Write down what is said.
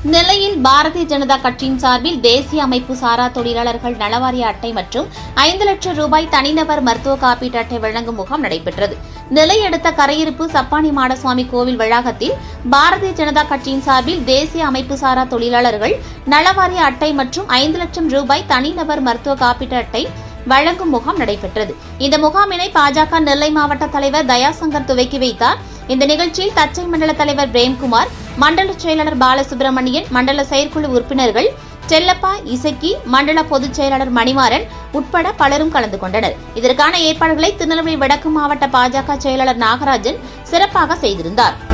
நெல்லையில் பாரதிய ஜனதா கட்சியின் சார்பில் தேசிய அமைப்பு சாரா தொழிலாளர்கள் நலவாரிய அட்டை மற்றும் ஐந்து லட்சம் ரூபாய் தனிநபர் மருத்துவ காப்பீட்டு அட்டை வழங்கும் முகாம் நடைபெற்றது நெல்லை அடுத்த கரையிருப்பு சப்பானி மாடசுவாமி கோவில் வளாகத்தில் பாரதிய ஜனதா கட்சியின் சார்பில் தேசிய அமைப்பு சாரா தொழிலாளர்கள் நலவாரிய அட்டை மற்றும் ஐந்து லட்சம் ரூபாய் தனிநபர் மருத்துவ காப்பீட்டு அட்டை வழங்கும் முகாம் நடைபெற்றது இந்த முகாமினை பாஜக நெல்லை மாவட்ட தலைவர் தயாசங்கர் துவக்கி வைத்தார் இந்த நிகழ்ச்சியில் தச்சை மண்டல தலைவர் பிரேம்குமார் மண்டல செயலாளர் பாலசுப்ரமணியன் மண்டல செயற்குழு உறுப்பினர்கள் செல்லப்பா இசக்கி மண்டல பொதுச் செயலாளர் மணிமாறன் உட்பட பலரும் கலந்து கொண்டனர் இதற்கான ஏற்பாடுகளை திருநெல்வேலி வடக்கு மாவட்ட பாஜக செயலாளர் நாகராஜன் சிறப்பாக செய்திருந்தார்